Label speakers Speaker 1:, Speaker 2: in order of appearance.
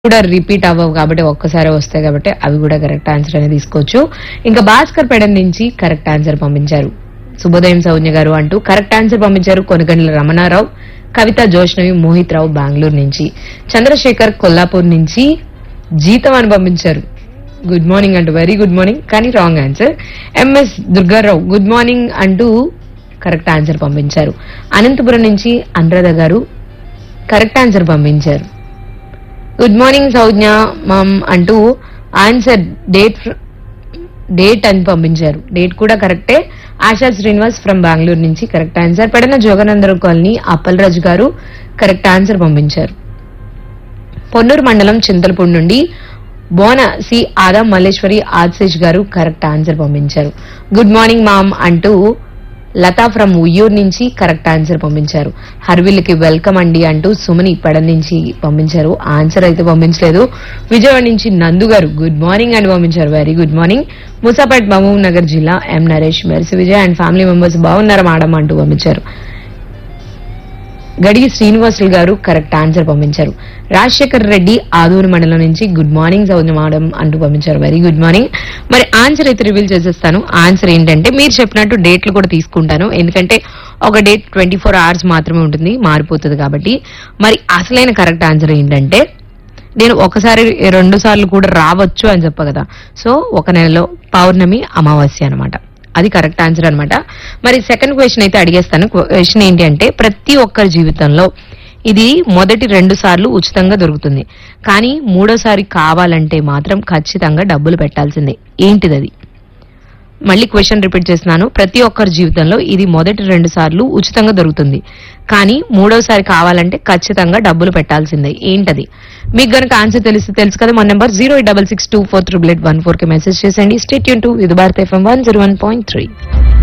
Speaker 1: కూడా రిపీట్ అవ్వవు కాబట్టి ఒక్కసారి వస్తాయి కాబట్టి అవి కూడా కరెక్ట్ ఆన్సర్ అనేది తీసుకోవచ్చు ఇంకా భాస్కర్ పెడన్ నుంచి కరెక్ట్ ఆన్సర్ పంపించారు శుభోదయం సౌజ్ఞ గారు అంటూ కరెక్ట్ ఆన్సర్ పంపించారు కొనగండ్ల రమణారావు కవిత జోష్నవి మోహిత్ రావు బెంగళూరు నుంచి చంద్రశేఖర్ కొల్లాపూర్ నుంచి జీతం అని పంపించారు గుడ్ మార్నింగ్ అంటూ వెరీ గుడ్ మార్నింగ్ కానీ wrong answer M S Durgarao good morning అంటూ కరెక్ట్ ఆన్సర్ పంపించారు అనంతపురం నుంచి అనురాధ గారు కరెక్ట్ ఆన్సర్ పంపించారు గుడ్ మార్నింగ్ సౌజ్ఞ మామ్ అంటూ ఆన్సర్ డేట్ డేట్ అని పంపించారు డేట్ కూడా కరెక్టే ఆశా శ్రీనివాస్ ఫ్రమ్ బెంగళూరు నుంచి correct answer Pedana Joganandaram colony Appalaraju గారు కరెక్ట్ ఆన్సర్ పంపించారు పొన్నూరు మండలం చింతలపూడి నుండి బోన సి ఆదా మల్లేశ్వరి ఆశిష్ గారు కరెక్ట్ ఆన్సర్ పంపించారు గుడ్ మార్నింగ్ మామ్ అంటూ లతా ఫ్రమ్ ఉయ్యూరు నుంచి కరెక్ట్ ఆన్సర్ పంపించారు హర్విల్కి వెల్కమ్ అండి అంటూ సుమని పెడ నుంచి పంపించారు ఆన్సర్ అయితే పంపించలేదు విజయవాడ నుంచి నందు గారు గుడ్ మార్నింగ్ అని పంపించారు very good morning Musapet Mahabubnagar జిల్లా M Naresh Mercy Vijay and family members బాగున్నారా మేడం అంటూ పంపించారు గడిగి శ్రీనివాసులు గారు కరెక్ట్ ఆన్సర్ పంపించారు రాజశేఖర్ రెడ్డి ఆదూరు మండలం నుంచి గుడ్ మార్నింగ్ సౌజన్య మేడం అంటూ పంపించారు వెరీ గుడ్ మార్నింగ్ మరి ఆన్సర్ అయితే రివీల్ చేసేస్తాను ఆన్సర్ ఏంటంటే మీరు చెప్పినట్టు డేట్లు కూడా తీసుకుంటాను ఎందుకంటే ఒక డేట్ ట్వంటీ ఫోర్ అవర్స్ మాత్రమే ఉంటుంది మారిపోతుంది కాబట్టి మరి అసలైన కరెక్ట్ ఆన్సర్ ఏంటంటే నేను ఒకసారి రెండు సార్లు కూడా రావచ్చు అని చెప్ప కదా సో ఒక నెలలో పౌర్ణమి అమావాస్య అన్నమాట అది కరెక్ట్ ఆన్సర్ అన్నమాట మరి సెకండ్ క్వశ్చన్ అయితే అడిగేస్తాను క్వశ్చన్ ఏంటి అంటే ప్రతి ఒక్కరి జీవితంలో ఇది మొదటి రెండు సార్లు ఉచితంగా దొరుకుతుంది కానీ మూడోసారి కావాలంటే మాత్రం ఖచ్చితంగా డబ్బులు పెట్టాల్సిందే ఏంటిది అది మళ్ళీ క్వశ్చన్ రిపీట్ చేస్తున్నాను ప్రతి ఒక్కరి జీవితంలో ఇది మొదటి రెండు సార్లు ఉచితంగా దొరుకుతుంది కానీ మూడోసారి కావాలంటే ఖచ్చితంగా డబ్బులు పెట్టాల్సిందే ఏంటది మీకు గనుక ఆన్సర్ తెలిసి తెలుసు కదా మన number zero eight double six two four triple eight one four కి మెసేజ్ చేసేయండి స్టేట్ యూన్ టూ ఇది Bharat FM one zero one point three